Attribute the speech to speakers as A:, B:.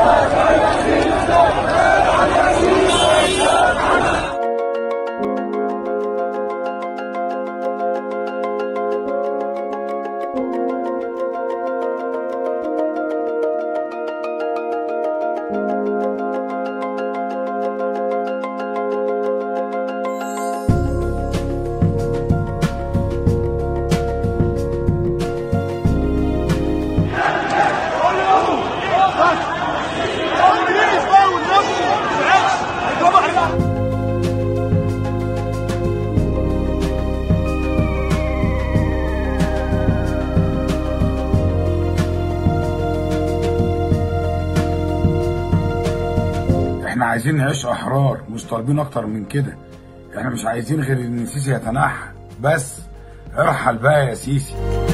A: احنا عايزين نعيش احرار مش طالبين اكتر من كده احنا مش عايزين غير ان سيسي يتنحى بس ارحل بقى يا سيسي